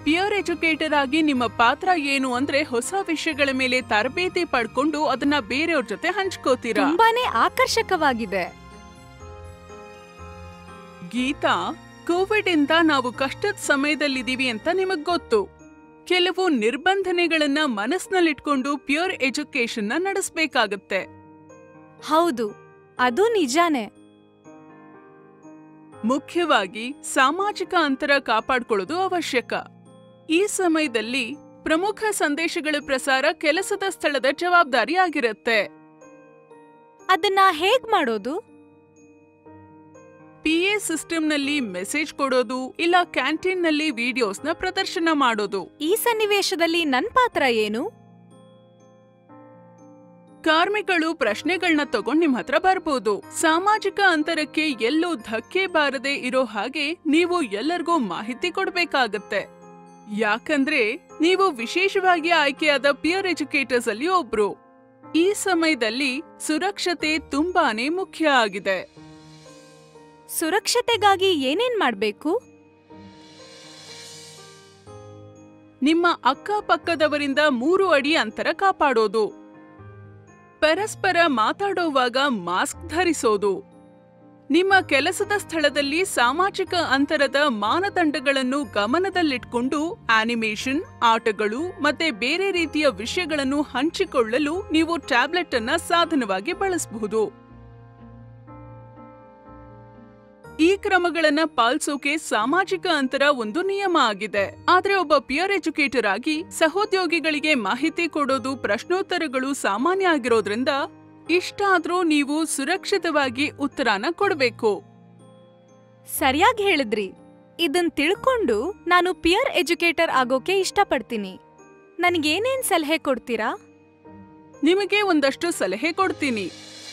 pear educator ಆಗಿ ನಿಮ್ಮ ಪಾತ್ರ ಏನು ಅಂದ್ರೆ ಹೊಸ ವಿಷಯಗಳ ಮೇಲೆ ತರಬೇತಿ ಪಡ್ಕೊಂಡು ಅದನ್ನ ಬೇರೆಯವ್ರ ಜೊತೆ ಹಂಚ್ಕೋತೀರಾ ತುಂಬಾನೇ ಆಕರ್ಷಕವಾಗಿದೆ ಗೀತಾ ಕೋವಿಡ್ ಇಂದ ನಾವು ಕಷ್ಟದ ಸಮಯದಲ್ಲಿದ್ದೀವಿ ಅಂತ ನಿಮಗ್ ಗೊತ್ತು ಕೆಲವು ನಿರ್ಬಂಧನೆಗಳನ್ನ ಮನಸ್ನಲ್ಲಿಟ್ಕೊಂಡು ಪ್ಯೂರ್ ಎಜುಕೇಶನ್ ನ ನಡೆಸಬೇಕಾಗತ್ತೆ ಹೌದು ಅದು ನಿಜಾನೇ ಮುಖ್ಯವಾಗಿ ಸಾಮಾಜಿಕ ಅಂತರ ಕಾಪಾಡ್ಕೊಳ್ಳೋದು ಅವಶ್ಯಕ ಈ ಸಮಯದಲ್ಲಿ ಪ್ರಮುಖ ಸಂದೇಶಗಳ ಪ್ರಸಾರ ಕೆಲಸದ ಸ್ಥಳದ ಜವಾಬ್ದಾರಿ ಆಗಿರುತ್ತೆ ಅದನ್ನ ಹೇಗ್ ಮಾಡೋದು ಪಿಎ ಸಿಸ್ಟಂನಲ್ಲಿ ಮೆಸೇಜ್ ಕೊಡೋದು ಇಲ್ಲ ಕ್ಯಾಂಟೀನ್ನಲ್ಲಿ ವಿಡಿಯೋಸ್ನ ಪ್ರದರ್ಶನ ಮಾಡೋದು ಈ ಸನ್ನಿವೇಶದಲ್ಲಿ ನನ್ ಪಾತ್ರ ಏನು ಕಾರ್ಮಿಕರು ಪ್ರಶ್ನೆಗಳನ್ನ ತಗೊಂಡ್ ನಿಮ್ ಹತ್ರ ಬರ್ಬೋದು ಸಾಮಾಜಿಕ ಅಂತರಕ್ಕೆ ಎಲ್ಲೂ ಧಕ್ಕೆ ಬಾರದೆ ಇರೋ ಹಾಗೆ ನೀವು ಎಲ್ಲರಿಗೂ ಮಾಹಿತಿ ಕೊಡ್ಬೇಕಾಗತ್ತೆ ಯಾಕಂದ್ರೆ ನೀವು ವಿಶೇಷವಾಗಿ ಆಯ್ಕೆಯಾದ ಪಿಯರ್ ಎಜುಕೇಟರ್ಸ್ ಅಲ್ಲಿ ಒಬ್ರು ಈ ಸಮಯದಲ್ಲಿ ಸುರಕ್ಷತೆ ತುಂಬಾನೇ ಮುಖ್ಯ ಆಗಿದೆ ಸುರಕ್ಷತೆಗಾಗಿ ಏನೇನ್ ಮಾಡ್ಬೇಕು ನಿಮ್ಮ ಅಕ್ಕಪಕ್ಕದವರಿಂದ ಮೂರು ಅಡಿ ಅಂತರ ಕಾಪಾಡೋದು ಪರಸ್ಪರ ಮಾತಾಡೋವಾಗ ಮಾಸ್ಕ್ ಧರಿಸೋದು ನಿಮ್ಮ ಕೆಲಸದ ಸ್ಥಳದಲ್ಲಿ ಸಾಮಾಜಿಕ ಅಂತರದ ಮಾನದಂಡಗಳನ್ನು ಗಮನದಲ್ಲಿಟ್ಕೊಂಡು ಆನಿಮೇಷನ್ ಆಟಗಳು ಮತ್ತೆ ಬೇರೆ ರೀತಿಯ ವಿಷಯಗಳನ್ನು ಹಂಚಿಕೊಳ್ಳಲು ನೀವು ಟ್ಯಾಬ್ಲೆಟ್ ಅನ್ನ ಸಾಧನವಾಗಿ ಬಳಸಬಹುದು ಈ ಕ್ರಮಗಳನ್ನ ಪಾಲಿಸೋಕೆ ಸಾಮಾಜಿಕ ಅಂತರ ಒಂದು ನಿಯಮ ಆಗಿದೆ ಆದ್ರೆ ಒಬ್ಬ ಪಿಯರ್ ಎಜುಕೇಟರ್ ಆಗಿ ಸಹೋದ್ಯೋಗಿಗಳಿಗೆ ಮಾಹಿತಿ ಕೊಡೋದು ಪ್ರಶ್ನೋತ್ತರಗಳು ಸಾಮಾನ್ಯ ಆಗಿರೋದ್ರಿಂದ ಇಷ್ಟಾದ್ರೂ ನೀವು ಸುರಕ್ಷಿತವಾಗಿ ಉತ್ತರನ ಕೊಡಬೇಕು ಸರಿಯಾಗಿ ಹೇಳಿದ್ರಿ ಇದನ್ ತಿಳ್ಕೊಂಡು ನಾನು ಪಿಯರ್ ಎಜುಕೇಟರ್ ಆಗೋಕೆ ಇಷ್ಟಪಡ್ತೀನಿ ನನ್ಗೇನೇನ್ ಸಲಹೆ ಕೊಡ್ತೀರಾ ನಿಮಗೆ ಒಂದಷ್ಟು ಸಲಹೆ ಕೊಡ್ತೀನಿ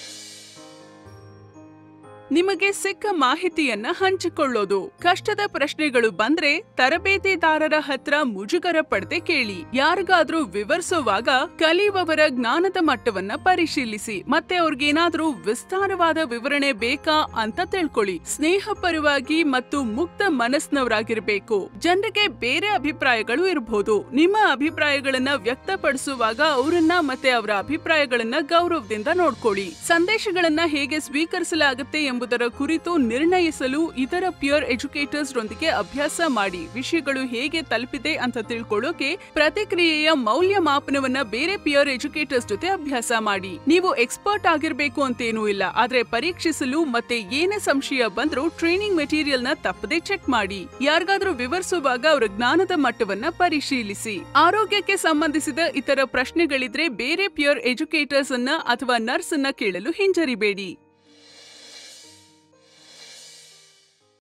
ನಿಮಗೆ ಸಿಕ್ಕ ಮಾಹಿತಿಯನ್ನ ಹಂಚಿಕೊಳ್ಳೋದು ಕಷ್ಟದ ಪ್ರಶ್ನೆಗಳು ಬಂದ್ರೆ ತರಬೇತಿದಾರರ ಹತ್ರ ಮುಜುಗರ ಪಡದೆ ಕೇಳಿ ಯಾರಿಗಾದ್ರೂ ವಿವರಿಸುವಾಗ ಕಲಿಯುವವರ ಜ್ಞಾನದ ಮಟ್ಟವನ್ನ ಪರಿಶೀಲಿಸಿ ಮತ್ತೆ ಅವ್ರಿಗೇನಾದ್ರೂ ವಿಸ್ತಾರವಾದ ವಿವರಣೆ ಬೇಕಾ ಅಂತ ತಿಳ್ಕೊಳ್ಳಿ ಸ್ನೇಹಪರವಾಗಿ ಮತ್ತು ಮುಕ್ತ ಮನಸ್ಸಿನವರಾಗಿರ್ಬೇಕು ಜನರಿಗೆ ಬೇರೆ ಅಭಿಪ್ರಾಯಗಳು ಇರಬಹುದು ನಿಮ್ಮ ಅಭಿಪ್ರಾಯಗಳನ್ನ ವ್ಯಕ್ತಪಡಿಸುವಾಗ ಅವರನ್ನ ಮತ್ತೆ ಅವರ ಅಭಿಪ್ರಾಯಗಳನ್ನ ಗೌರವದಿಂದ ನೋಡ್ಕೊಳ್ಳಿ ಸಂದೇಶಗಳನ್ನ ಹೇಗೆ ಸ್ವೀಕರಿಸಲಾಗುತ್ತೆ ಎಂಬುದರ ಕುರಿತು ನಿರ್ಣಯಿಸಲು ಇತರ ಪ್ಯೂರ್ ಎಜುಕೇಟರ್ಸ್ ರೊಂದಿಗೆ ಅಭ್ಯಾಸ ಮಾಡಿ ವಿಷಯಗಳು ಹೇಗೆ ತಲುಪಿದೆ ಅಂತ ತಿಳ್ಕೊಳ್ಳೋಕೆ ಪ್ರತಿಕ್ರಿಯೆಯ ಮೌಲ್ಯಮಾಪನವನ್ನ ಬೇರೆ ಪ್ಯೂರ್ ಎಜುಕೇಟರ್ಸ್ ಜೊತೆ ಅಭ್ಯಾಸ ಮಾಡಿ ನೀವು ಎಕ್ಸ್ಪರ್ಟ್ ಆಗಿರ್ಬೇಕು ಅಂತೇನೂ ಇಲ್ಲ ಆದ್ರೆ ಪರೀಕ್ಷಿಸಲು ಮತ್ತೆ ಏನೇ ಸಂಶಯ ಬಂದ್ರೂ ಟ್ರೈನಿಂಗ್ ಮೆಟೀರಿಯಲ್ ನ ತಪ್ಪದೆ ಚೆಕ್ ಮಾಡಿ ಯಾರಿಗಾದ್ರೂ ವಿವರಿಸುವಾಗ ಅವರ ಜ್ಞಾನದ ಮಟ್ಟವನ್ನ ಪರಿಶೀಲಿಸಿ ಆರೋಗ್ಯಕ್ಕೆ ಸಂಬಂಧಿಸಿದ ಇತರ ಪ್ರಶ್ನೆಗಳಿದ್ರೆ ಬೇರೆ ಪ್ಯೂರ್ ಎಜುಕೇಟರ್ಸ್ ಅನ್ನ ಅಥವಾ ನರ್ಸ್ ಅನ್ನ ಕೇಳಲು ಹಿಂಜರಿಬೇಡಿ